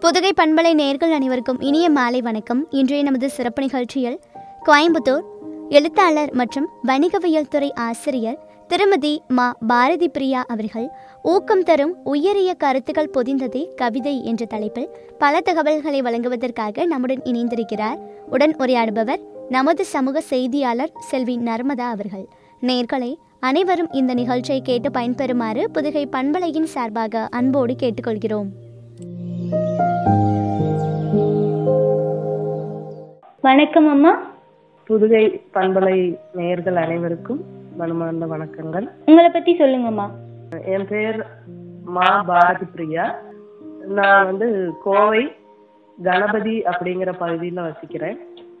புதுகை பண்பலை நேர்கள் அனைவருக்கும் இனிய மாலை வணக்கம் இன்றைய நமது சிறப்பு நிகழ்ச்சியில் கோயம்புத்தூர் எழுத்தாளர் மற்றும் வணிகவியல் துறை ஆசிரியர் திருமதி மா பாரதி பிரியா அவர்கள் ஊக்கம் தரும் உயரிய கருத்துக்கள் பொதிந்ததே கவிதை என்ற தலைப்பில் பல தகவல்களை வழங்குவதற்காக நம்முடன் இணைந்திருக்கிறார் உடன் உரையாடுபவர் நமது சமூக செய்தியாளர் செல்வி நர்மதா அவர்கள் நேர்களை அனைவரும் இந்த நிகழ்ச்சியை கேட்டு பயன்பெறுமாறு புதுகை பண்பலையின் சார்பாக அன்போடு கேட்டுக்கொள்கிறோம் வணக்கம் அம்மா புதுகை பண்பலை நேயர்கள் அனைவருக்கும் மனமார்ந்த வணக்கங்கள் உங்களை பத்தி சொல்லுங்கம்மா என் பேர் மா பாரதி பிரியா நான் வந்து கோவை கணபதி அப்படிங்கிற பகுதியில் வசிக்கிறேன்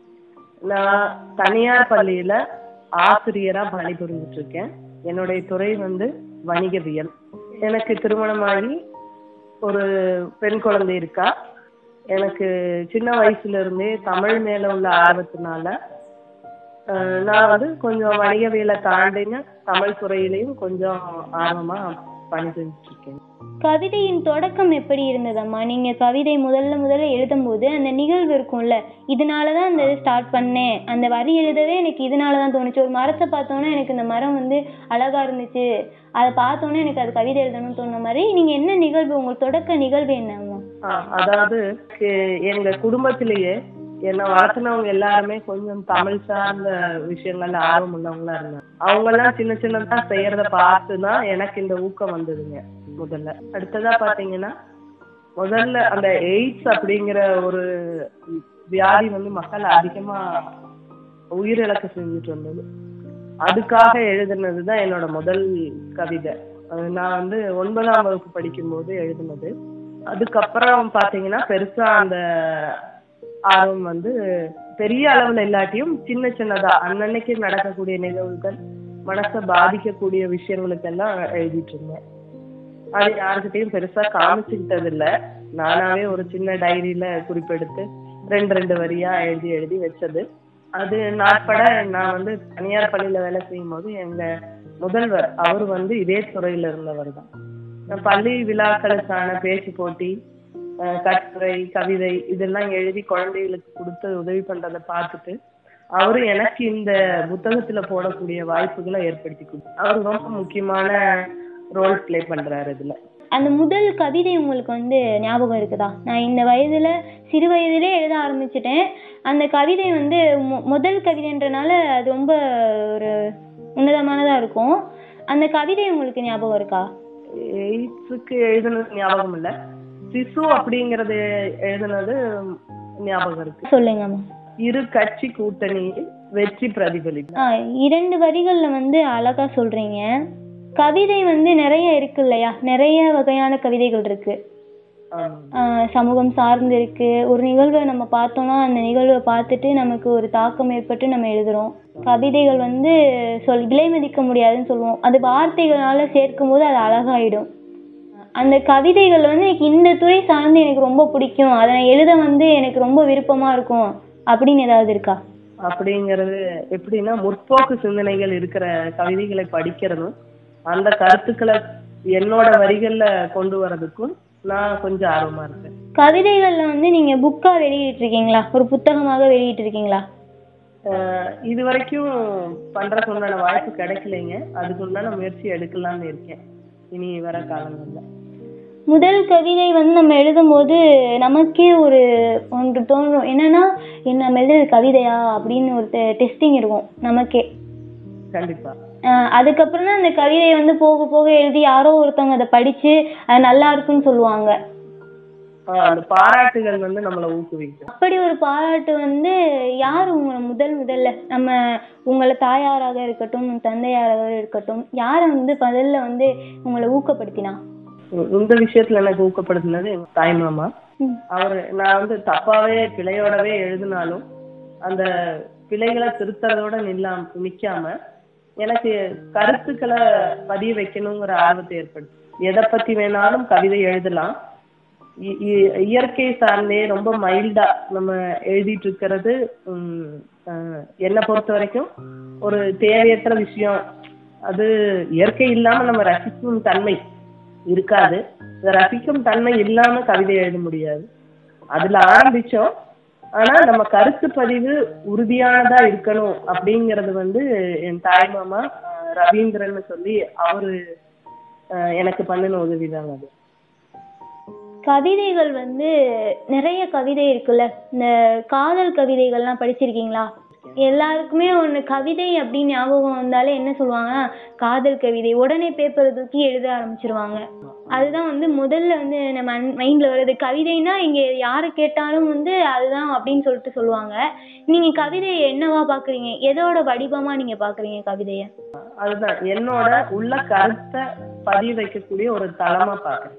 நான் தனியார் பள்ளியில ஆசிரியரா பணிபுரிஞ்சிட்டு இருக்கேன் என்னுடைய துறை வந்து வணிகவியல் எனக்கு திருமணமாகி ஒரு பெண் குழந்தை இருக்கா எனக்கு சின்ன வயசுல இருந்தே தமிழ் மேல உள்ள ஆர்வத்தினால அஹ், நான் வந்து கொஞ்சம் வணிகவியலை தாண்டின தமிழ் துறையிலையும் கொஞ்சம் ஆர்வமா பணிபுரிஞ்சிட்டு இருக்கேன் கவிதையின் தொடக்கம் எப்படி இருந்ததம்மா நீங்க கவிதை முதல்ல முதல்ல எழுதும்போது அந்த நிகழ்வு இருக்கும்ல இதனால தான் இந்த இது ஸ்டார்ட் பண்ணேன் அந்த வரி எழுதவே எனக்கு இதனால தான் தோணுச்சு ஒரு மரத்தை பார்த்தோன்னே எனக்கு இந்த மரம் வந்து அழகா இருந்துச்சு அதை பார்த்தோன்னே எனக்கு அது கவிதை எழுதணும்னு தோணுன மாதிரி நீங்க என்ன நிகழ்வு உங்க தொடக்க நிகழ்வு என்னம்மா ஆஹ் அதாவது எ- எங்க குடும்பத்திலேயே என்னை வளர்த்துனவங்க எல்லாருமே கொஞ்சம் தமிழ் சார்ந்த விஷயங்கள்ல ஆர்வம் உள்ளவங்களா இருந்தாங்க அவங்க எல்லாம் சின்ன சின்னதா செய்யறத பார்த்து தான் எனக்கு இந்த ஊக்கம் வந்ததுங்க முதல்ல அடுத்ததா பாத்தீங்கன்னா முதல்ல அந்த எய்ட்ஸ் அப்படிங்கிற ஒரு வியாதி வந்து மக்கள் அதிகமா உயிரிழக்க செஞ்சுட்டு வந்தது அதுக்காக எழுதுனது தான் என்னோட முதல் கவிதை அது நான் வந்து ஒன்பதாம் வகுப்பு படிக்கும்போது எழுதுனது அதுக்கப்புறம் பாத்தீங்கன்னா பெருசா அந்த ஆர்வம் வந்து பெரிய அளவுல இல்லாட்டியும் சின்ன சின்னதா அன்னன்னைக்கு நடக்கக்கூடிய நிகழ்வுகள் மனசை பாதிக்கக்கூடிய விஷயங்களுக்கெல்லாம் எழுதிட்டு இருந்தேன் அது யாருக்கிட்டையும் பெருசா காமிச்சுக்கிட்டது இல்ல நானாவே ஒரு சின்ன டைரியில குறிப்பெடுத்து ரெண்டு ரெண்டு வரியா எழுதி எழுதி வச்சது அது நாட்பட நான் வந்து தனியார் பள்ளியில வேலை செய்யும் போது எங்க முதல்வர் அவர் வந்து இதே துறையில இருந்தவர் தான் நான் பள்ளி விழாக்களுக்கான பேச்சு போட்டி அஹ் கட்டுரை கவிதை இதெல்லாம் எழுதி குழந்தைகளுக்கு கொடுத்து உதவி பண்றதை பார்த்துட்டு அவரு எனக்கு இந்த புத்தகத்துல போடக்கூடிய வாய்ப்புகளை ஏற்படுத்தி கொடுத்தாரு அவர் ரொம்ப முக்கியமான ரோல் ப்ளே பண்றாரு இதுல அந்த முதல் கவிதை உங்களுக்கு வந்து ஞாபகம் இருக்குதா நான் இந்த வயதுல சிறு வயதிலே எழுத ஆரம்பிச்சிட்டேன் அந்த கவிதை வந்து மு- முதல் கவிதைன்றனால அது ரொம்ப ஒரு உன்னதமானதா இருக்கும் அந்த கவிதை உங்களுக்கு ஞாபகம் இருக்கா எய்ட்ஸுக்கு எழுதுனது ஞாபகம் இல்ல சிசு அப்படிங்கறது எழுதுனது ஞாபகம் இருக்கு சொல்லுங்கம்மா இரு கட்சி கூட்டணியில் வெற்றி பிரதிபலிக்கும் ஆ இரண்டு வரிகள்ல வந்து அழகா சொல்றீங்க கவிதை வந்து நிறைய இருக்கு இல்லையா நிறைய வகையான கவிதைகள் இருக்கு ஆமா. ஆ, சமூகம் சார்ந்து இருக்கு ஒரு நிகழ்வை நம்ம பார்த்தோம்னா அந்த நிகழ்வை பார்த்துட்டு நமக்கு ஒரு தாக்கம் ஏற்பட்டு நம்ம எழுதுறோம் கவிதைகள் வந்து சொல் விலை மதிக்க முடியாதுன்னு சொல்லுவோம் அது வார்த்தைகளால சேர்க்கும் போது அது அழகாயிடும் அந்த கவிதைகள் வந்து எனக்கு இந்த துறை சார்ந்து எனக்கு ரொம்ப பிடிக்கும் அதை நான் எழுத வந்து எனக்கு ரொம்ப விருப்பமா இருக்கும் அப்படின்னு ஏதாவது இருக்கா அப்படிங்கிறது எப்படின்னா முற்போக்கு சிந்தனைகள் இருக்கிற கவிதைகளை படிக்கிறதும் அந்த கருத்துக்களை என்னோட வரிகள்ல கொண்டு வர்றதுக்கும் நான் கொஞ்சம் ஆர்வமா இருக்கேன் கவிதைகள்ல வந்து நீங்க புக்கா வெளியிட்டிருக்கீங்களா ஒரு புத்தகமாக வெளியிட்டிருக்கீங்களா அஹ் இது வரைக்கும் பண்றதுக்கு உண்டான வாய்ப்பு கிடைக்கலைங்க அதுக்கு உண்டான முயற்சி எடுக்கலாம்னு இருக்கேன் இனி வர காலங்கள்ல முதல் கவிதை வந்து நம்ம எழுதும்போது நமக்கே ஒரு ஒன்று தோணும் என்னன்னா என்ன நம்ம எழுதுறது கவிதையா அப்படின்னு ஒரு டெஸ்டிங் இருக்கும் நமக்கே கண்டிப்பா ஆஹ் அதுக்கப்புறம் தான் அந்த கவிதையை வந்து போக போக எழுதி யாரோ ஒருத்தவங்க அதை படிச்சு அது நல்லா இருக்குன்னு சொல்லுவாங்க அஹ் அந்த பாராட்டுகள் வந்து நம்மளை ஊக்குவிக்கும் அப்படி ஒரு பாராட்டு வந்து யார் உங்களை முதல் முதல்ல நம்ம உங்களை தாயாராக இருக்கட்டும் தந்தையாராக இருக்கட்டும் யாரை வந்து முதல்ல வந்து உங்களை ஊக்கப்படுத்தினா இந்த விஷயத்துல எனக்கு ஊக்கப்படுத்தினது எங்க தாய் மாமா ம். அவரு நான் வந்து தப்பாவே பிழையோடவே எழுதினாலும் அந்த பிழைகளை திருத்தறதோட நில்லாம நிக்காம எனக்கு கருத்துக்களை பதிய வைக்கணுங்கிற ஆர்வத்தை ஏற்படுத்து எதை பத்தி வேணாலும் கவிதை எழுதலாம் இ- இ- இயற்கை சார்ந்தே ரொம்ப மைல்டா நம்ம எழுதிட்டு இருக்கிறது உம், அஹ், என்னை பொறுத்த வரைக்கும் ஒரு தேவையற்ற விஷயம் அது இயற்கை இல்லாம நம்ம ரசிக்கும் தன்மை இருக்காது இந்த ரசிக்கும் தன்மை இல்லாம கவிதை எழுத முடியாது அதுல ஆரம்பிச்சோம் ஆனா நம்ம கருத்து பதிவு உறுதியானதா இருக்கணும் அப்படிங்கறது வந்து என் தாய் மாமா அஹ், ரவீந்திரன்னு சொல்லி அவரு அஹ், எனக்கு பண்ணின உதவிதாங்க அது கவிதைகள் வந்து நிறைய கவிதை இருக்குல்ல இந்த காதல் கவிதைகள்லாம் படிச்சிருக்கீங்களா எல்லாருக்குமே ஒன்று கவிதை அப்படின்னு ஞாபகம் வந்தாலே என்ன சொல்லுவாங்கன்னா காதல் கவிதை உடனே பேப்பரை தூக்கி எழுத ஆரம்பிச்சிருவாங்க அதுதான் வந்து முதல்ல வந்து நம்ம மைண்டில் வருது கவிதைனா இங்கே யாரை கேட்டாலும் வந்து அதுதான் அப்படின்னு சொல்லிட்டு சொல்லுவாங்க நீங்கள் கவிதையை என்னவா பார்க்குறீங்க எதோட வடிவமாக நீங்கள் பார்க்குறீங்க கவிதையை அதுதான் என்னோட உள்ள கருத்தை பதிவு வைக்கக்கூடிய ஒரு தளமா பாக்குறேன்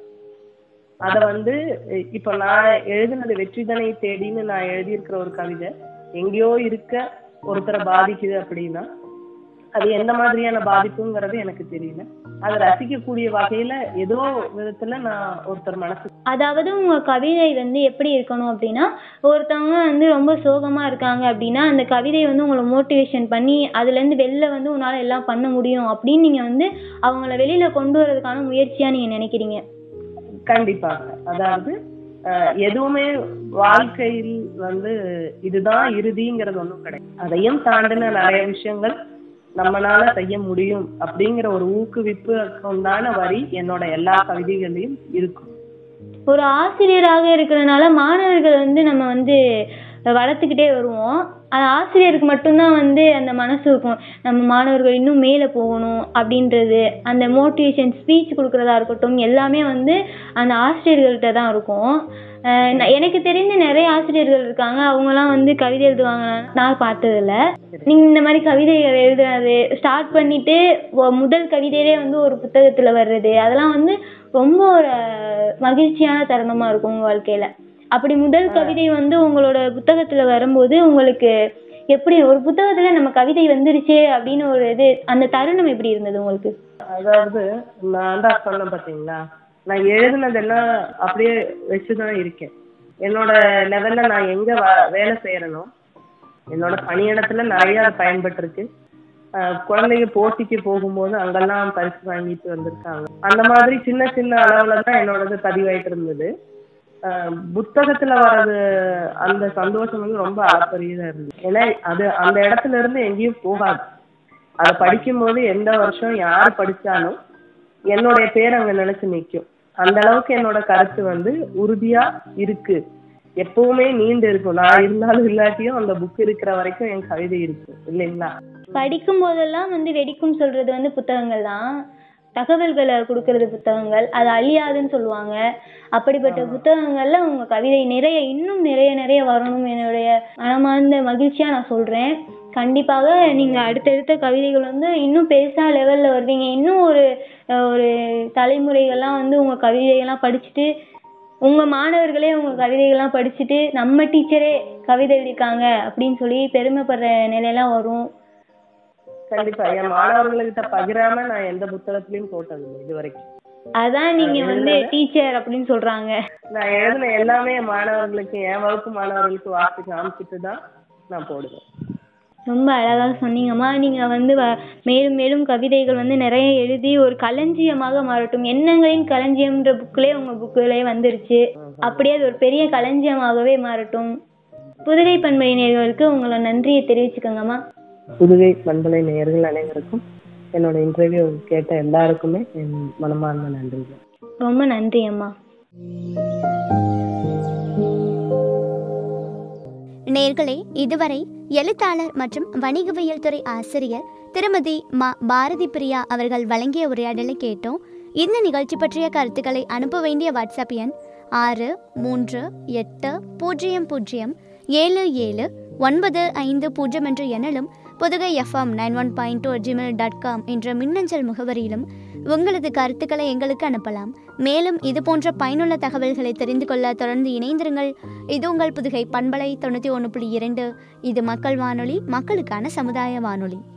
அத வந்து இ- இப்ப நான் எழுதினது வெற்றிதனை தேடின்னு நான் எழுதியிருக்கிற ஒரு கவிதை எங்கேயோ இருக்க ஒருத்தரை பாதிக்குது அப்படின்னா அது எந்த மாதிரியான பாதிப்புங்கிறது எனக்கு தெரியல அதை ரசிக்கக்கூடிய வகையில ஏதோ விதத்துல நான் ஒருத்தர் மனசு அதாவது உங்க கவிதை வந்து எப்படி இருக்கணும் அப்படின்னா ஒருத்தவங்க வந்து ரொம்ப சோகமா இருக்காங்க அப்படின்னா அந்த கவிதை வந்து உங்களை மோட்டிவேஷன் பண்ணி அதுல இருந்து வெளில வந்து உன்னால எல்லாம் பண்ண முடியும் அப்படின்னு நீங்க வந்து அவங்கள வெளியில கொண்டு வர்றதுக்கான முயற்சியா நீங்க நினைக்கிறீங்க கண்டிப்பாக அதாவது அஹ், எதுவுமே வாழ்க்கையில் வந்து இதுதான் இறுதிங்கிறது ஒண்ணும் கிடையாது அதையும் தாண்டின நிறைய விஷயங்கள் நம்மளால செய்ய முடியும் அப்படிங்கிற ஒரு ஊக்குவிப்பு உண்டான வரி என்னோட எல்லா கவிதைகளையும் இருக்கும் ஒரு ஆசிரியராக இருக்கிறனால மாணவர்கள் வந்து நம்ம வந்து வளர்த்துக்கிட்டே வருவோம் அது ஆசிரியருக்கு மட்டும்தான் வந்து அந்த மனசு இருக்கும் நம்ம மாணவர்கள் இன்னும் மேலே போகணும் அப்படின்றது அந்த மோட்டிவேஷன் ஸ்பீச் கொடுக்குறதா இருக்கட்டும் எல்லாமே வந்து அந்த ஆசிரியர்கள்ட்ட தான் இருக்கும் அஹ் ந- எனக்கு தெரிஞ்ச நிறைய ஆசிரியர்கள் இருக்காங்க அவங்கலாம் வந்து கவிதை எழுதுவாங்க நான் பார்த்ததில்ல நீங்க இந்த மாதிரி கவிதைகள் எழுதுறது ஸ்டார்ட் பண்ணிட்டு ஒ- முதல் கவிதையிலே வந்து ஒரு புத்தகத்துல வர்றது அதெல்லாம் வந்து ரொம்ப ஒரு மகிழ்ச்சியான தருணமா இருக்கும் உங்க வாழ்க்கையில அப்படி முதல் கவிதை வந்து உங்களோட புத்தகத்துல வரும்போது உங்களுக்கு எப்படி ஒரு புத்தகத்துல நம்ம கவிதை வந்துருச்சே அப்படின்னு ஒரு இது அந்த தருணம் எப்படி இருந்தது உங்களுக்கு அதாவது நான் தான் சொன்னேன் பாத்தீங்களா நான் எழுதுனதெல்லாம் அப்படியே வச்சுதான் இருக்கேன் என்னோட லெவல்ல நான் எங்க வ- வேலை செய்யறேனோ என்னோட பணியிடத்துல நிறைய அது பயன்பட்டிருக்கு ஆஹ் குழந்தைங்க போட்டிக்கு போகும்போது அங்கெல்லாம் பரிசு வாங்கிட்டு வந்திருக்காங்க அந்த மாதிரி சின்ன சின்ன அளவுல தான் என்னோடது பதிவாயிட்டு இருந்தது ஆஹ் புத்தகத்துல வர்றது அந்த சந்தோஷம் வந்து ரொம்ப அளப்பரியதா இருந்தது ஏன்னா அது அந்த இடத்துல இருந்து எங்கேயும் போகாது அதை படிக்கும்போது எந்த வருஷம் யார் படிச்சாலும் என்னுடைய பேர் அங்க நினைச்சு நிக்கும் அந்த அளவுக்கு என்னோட கருத்து வந்து உறுதியா இருக்கு எப்பவுமே நீண்டு இருக்கும் நான் இருந்தாலும் இல்லாட்டியும் அந்த புக் இருக்கிற வரைக்கும் என் கவிதை இருக்கு இல்லைங்களா படிக்கும் போதெல்லாம் வந்து வெடிக்கும் சொல்றது வந்து புத்தகங்கள் தான் தகவல்களை கொடுக்கறது புத்தகங்கள் அது அழியாதுன்னு சொல்லுவாங்க அப்படிப்பட்ட புத்தகங்கள்ல உங்க கவிதை நிறைய இன்னும் நிறைய நிறைய வரணும் என்னுடைய மனமார்ந்த மகிழ்ச்சியா நான் சொல்றேன் கண்டிப்பாக நீங்க அடுத்தடுத்த கவிதைகள் வந்து இன்னும் பெருசா லெவல்ல வருவீங்க இன்னும் ஒரு அஹ், ஒரு தலைமுறைகள்லாம் வந்து உங்க கவிதைகள்லாம் படிச்சுட்டு உங்க மாணவர்களே உங்க கவிதைகள்லாம் படிச்சுட்டு நம்ம டீச்சரே கவிதை எழுதியிருக்காங்க அப்படின்னு சொல்லி பெருமைப்படுற நிலையெல்லாம் வரும் கண்டிப்பா என் மாணவர்கள்கிட்ட பகிராம நான் எந்த புத்தகத்திலயும் போட்டதில்லை இது வரைக்கும் அதான் நீங்க வந்து டீச்சர் அப்படின்னு சொல்றாங்க நான் எழுதின எல்லாமே என் மாணவர்களுக்கு என் வகுப்பு மாணவர்களுக்கு வாசி காமிச்சிட்டு தான் நான் போடுவேன் ரொம்ப அழகா சொன்னீங்கம்மா நீங்க வந்து வ- மேலும் மேலும் கவிதைகள் வந்து நிறைய எழுதி ஒரு களஞ்சியமாக மாறட்டும் எண்ணங்களின் களஞ்சியம்ன்ற புக்லயே உங்க புக்கிலே வந்துருச்சு அப்படியே அது ஒரு பெரிய களஞ்சியமாகவே மாறட்டும் புதுகை பண்பை நேர்களுக்கு உங்களோட நன்றியை தெரிவிச்சுக்கோங்கம்மா புதுகை பண்பலை நேயர்கள் அனைவருக்கும் என்னோட இன்டர்வியூ கேட்ட எல்லாருக்குமே என் மனமார்ந்த நன்றிகள் ரொம்ப நன்றி அம்மா நேர்களே இதுவரை எழுத்தாளர் மற்றும் வணிகவியல் துறை ஆசிரியர் திருமதி மா பாரதி பிரியா அவர்கள் வழங்கிய உரையாடலை கேட்டோம் இந்த நிகழ்ச்சி பற்றிய கருத்துக்களை அனுப்ப வேண்டிய வாட்ஸ்அப் எண் ஆறு மூன்று எட்டு பூஜ்ஜியம் பூஜ்ஜியம் ஏழு ஏழு ஒன்பது ஐந்து பூஜ்ஜியம் என்ற எண்ணிலும் Pudugai FM nine one point two Gmail dot com என்ற மின்னஞ்சல் முகவரியிலும் உங்களது கருத்துக்களை எங்களுக்கு அனுப்பலாம் மேலும் இது போன்ற பயனுள்ள தகவல்களை தெரிந்து கொள்ள தொடர்ந்து இணைந்திருங்கள் இது உங்கள் புதுகை பண்பலை தொண்ணூற்றி ஒன்று புள்ளி இரண்டு இது மக்கள் வானொலி மக்களுக்கான சமுதாய வானொலி